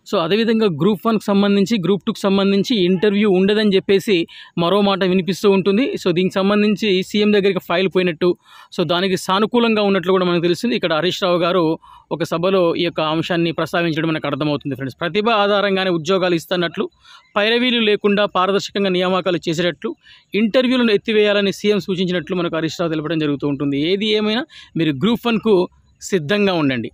so అదేవిధంగా group వన్కి సంబంధించి గ్రూప్ టూకి సంబంధించి ఇంటర్వ్యూ ఉండదని చెప్పేసి మరో మాట వినిపిస్తూ ఉంటుంది సో దీనికి సంబంధించి సీఎం దగ్గరికి ఫైల్ పోయినట్టు సో దానికి సానుకూలంగా ఉన్నట్లు కూడా మనకు తెలిసింది ఇక్కడ హరీష్ రావు గారు ఒక సభలో ఈ యొక్క అంశాన్ని ప్రస్తావించడం మనకు అర్థమవుతుంది ఫ్రెండ్స్ ప్రతిభ ఆధారంగానే ఉద్యోగాలు ఇస్తున్నట్లు పైరవీలు లేకుండా పారదర్శకంగా నియామకాలు చేసేటట్లు ఇంటర్వ్యూలను ఎత్తివేయాలని సీఎం సూచించినట్లు మనకు హరీష్ రావు తెలపడం జరుగుతూ ఉంటుంది ఏది ఏమైనా మీరు గ్రూప్ వన్కు సిద్ధంగా ఉండండి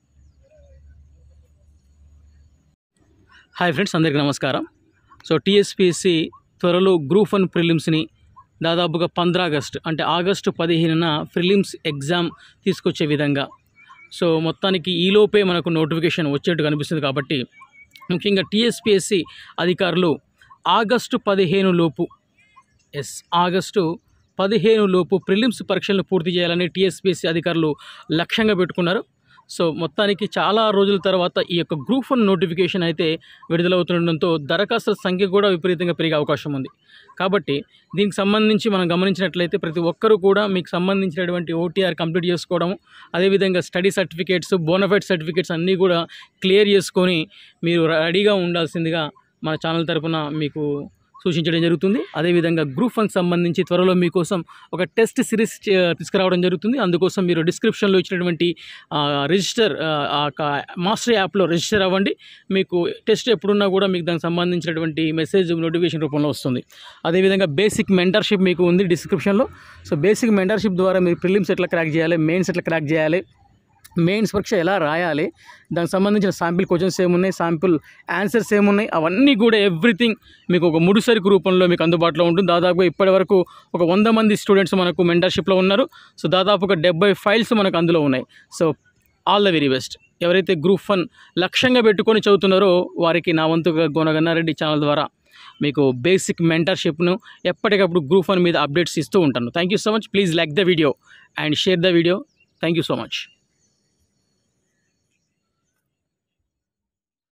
హాయ్ ఫ్రెండ్స్ అందరికీ నమస్కారం సో టీఎస్పీఎస్సి త్వరలో గ్రూప్ వన్ ప్రిలిమ్స్ని దాదాపుగా పంద్రా ఆగస్ట్ అంటే ఆగస్టు పదిహేనున ప్రిలిమ్స్ ఎగ్జామ్ తీసుకొచ్చే విధంగా సో మొత్తానికి ఈలోపే మనకు నోటిఫికేషన్ వచ్చేట్టు కనిపిస్తుంది కాబట్టి ముఖ్యంగా టీఎస్పీఎస్సి అధికారులు ఆగస్టు పదిహేను లోపు ఎస్ ఆగస్టు పదిహేను లోపు ప్రిలిమ్స్ పరీక్షలను పూర్తి చేయాలని టీఎస్పీఎస్సీ అధికారులు లక్ష్యంగా పెట్టుకున్నారు సో మొత్తానికి చాలా రోజుల తర్వాత ఈ యొక్క గ్రూప్ వన్ నోటిఫికేషన్ అయితే విడుదలవుతుండడంతో దరఖాస్తుల సంఖ్య కూడా విపరీతంగా పెరిగే అవకాశం ఉంది కాబట్టి దీనికి సంబంధించి మనం గమనించినట్లయితే ప్రతి ఒక్కరూ కూడా మీకు సంబంధించినటువంటి ఓటీఆర్ కంప్లీట్ చేసుకోవడం అదేవిధంగా స్టడీ సర్టిఫికేట్స్ బోనఫైడ్ సర్టిఫికేట్స్ అన్నీ కూడా క్లియర్ చేసుకొని మీరు రెడీగా ఉండాల్సిందిగా మన ఛానల్ తరపున మీకు సూచించడం జరుగుతుంది అదేవిధంగా గ్రూప్ వన్కి సంబంధించి త్వరలో మీకోసం ఒక టెస్ట్ సిరీస్ చే- తీసుకురావడం జరుగుతుంది అందుకోసం మీరు డిస్క్రిప్షన్లో ఇచ్చినటువంటి ఆ, రిజిస్టర్ ఆ, ఆ యొక్క మాస్టర్ యాప్లో రిజిస్టర్ అవ్వండి మీకు టెస్ట్ ఎప్పుడున్నా కూడా మీకు దానికి సంబంధించినటువంటి మెసేజ్ నోటిఫికేషన్ రూపంలో వస్తుంది అదేవిధంగా బేసిక్ మెంటర్షిప్ మీకు ఉంది డిస్క్రిప్షన్లో సో బేసిక్ మెంటర్షిప్ ద్వారా మీరు ప్రిలిమ్స్ ఎట్లా క్రాక్ చేయాలి మెయిన్స్ ఎట్లా క్రాక్ చేయాలి మెయిన్స్ పరీక్ష ఎలా రాయాలి దానికి సంబంధించిన శాంపిల్ క్వశ్చన్స్ ఏమున్నాయి శాంపిల్ ఆన్సర్స్ ఏమున్నాయి అవన్నీ కూడా ఎవ్రీథింగ్ మీకు ఒక ముడిసరికి రూపంలో మీకు అందుబాటులో ఉంటుంది దాదాపుగా ఇప్పటి వరకు ఒక వంద మంది స్టూడెంట్స్ మనకు మెంటర్షిప్లో ఉన్నారు సో దాదాపుగా డెబ్బై ఫైల్స్ మనకు అందులో ఉన్నాయి so all the very best ఎవరైతే గ్రూప్ వన్ లక్ష్యంగా పెట్టుకొని చదువుతున్నారో వారికి నా వంతుగా గోనగన్నారెడ్డి ఛానల్ ద్వారా మీకు బేసిక్ మెంటర్షిప్ను ఎప్పటికప్పుడు గ్రూప్ వన్ మీద అప్డేట్స్ ఇస్తూ ఉంటాను thank you so much please like the video and share the video thank you so much